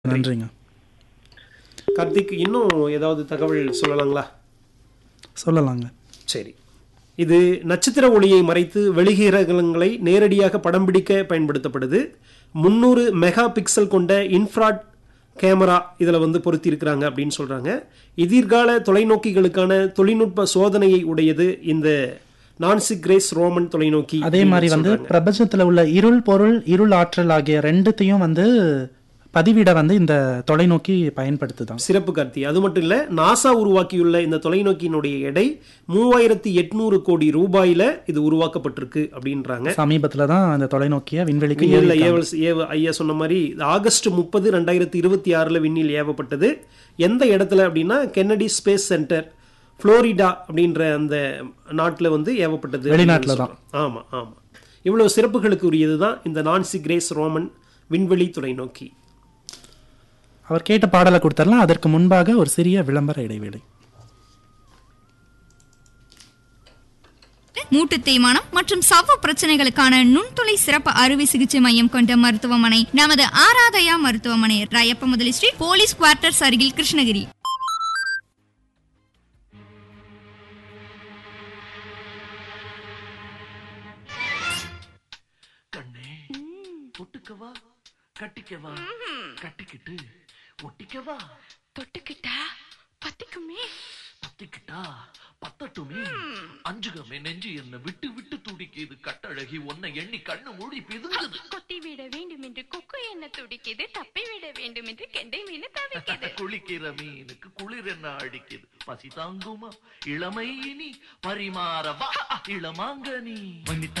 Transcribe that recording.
நன்றிங்க கார்த்திக் இன்னும் ஏதாவது தகவல் சொல்லலாங்களா சொல்லலாங்க சரி இது நட்சத்திர ஒளியை மறைத்து வெளிகிரகங்களை நேரடியாக படம் பிடிக்க பயன்படுத்தப்படுது முந்நூறு மெகா பிக்சல் கொண்ட இன்ஃப்ராட் கேமரா இதில் வந்து பொருத்தியிருக்கிறாங்க அப்படின்னு சொல்கிறாங்க எதிர்கால தொலைநோக்கிகளுக்கான தொழில்நுட்ப சோதனையை உடையது இந்த நான்சி கிரேஸ் ரோமன் தொலைநோக்கி அதே மாதிரி வந்து பிரபஞ்சத்துல உள்ள இருள் பொருள் இருள் ஆற்றல் ஆகிய ரெண்டுத்தையும் வந்து பதிவிட வந்து இந்த தொலைநோக்கி பயன்படுத்துதான் சிறப்பு கார்த்தி அது மட்டும் இல்ல நாசா உருவாக்கியுள்ள இந்த தொலைநோக்கியினுடைய எடை மூவாயிரத்தி எட்நூறு கோடி ரூபாயில இது உருவாக்கப்பட்டிருக்கு அப்படின்றாங்க சமீபத்துல தான் அந்த தொலைநோக்கிய விண்வெளிக்கு விண்ணில் ஏவி ஏவல் ஏவ ஐயா சொன்ன மாதிரி இது ஆகஸ்ட் முப்பது ரெண்டாயிரத்தி இருபத்தி ஆறில் விண்ணில் ஏவப்பட்டது எந்த இடத்துல அப்படின்னா கென்னடி ஸ்பேஸ் சென்டர் புளோரிடா அப்படின்ற அந்த நாட்டில் வந்து ஏவப்பட்டது வெளிநாட்டுல தான். ஆமாம் ஆமாம் இவ்வளவு சிறப்புகளுக்கு உரியது தான் இந்த நான்சி கிரேஸ் ரோமன் விண்வெளி தொலைநோக்கி அவர் கேட்ட பாடலை கொடுத்தரலாம் அதற்கு முன்பாக ஒரு சிறிய விளம்பர இடைவேளை மூட்டு தேய்மானம் மற்றும் சவ்வு பிரச்சனைகளுக்கான நுண்துளை சிறப்பு அறுவை சிகிச்சை மையம் கொண்ட மருத்துவமனை நமது ஆராதயா மருத்துவமனை ராயப்ப முதலி ஸ்ட்ரீட் போலீஸ் குவார்ட்டர்ஸ் அருகில் கிருஷ்ணகிரி கண்ணே தொட்டுக்கவா கட்டிக்கவா கட்டிக்கிட்டு ஒட்டிக்கவா தொட்டுக்கிட்டா பத்திக்குமே பத்திக்கிட்டா பத்தட்டுமே அஞ்சுகமே நெஞ்சு என்ன விட்டு விட்டு துடிக்குது கட்டழகி உன்னை எண்ணி கண்ணு மூடி பிதுங்குது கொத்தி விட வேண்டும் என்று கொக்கு என்ன துடிக்குது தப்பி விட வேண்டும் என்று கெண்டை மீன் தவிக்குது குளிக்கிற மீனுக்கு குளிர் என்ன அடிக்குது பசி தாங்குமா இளமை இனி பரிமாறவா இளமாங்கனி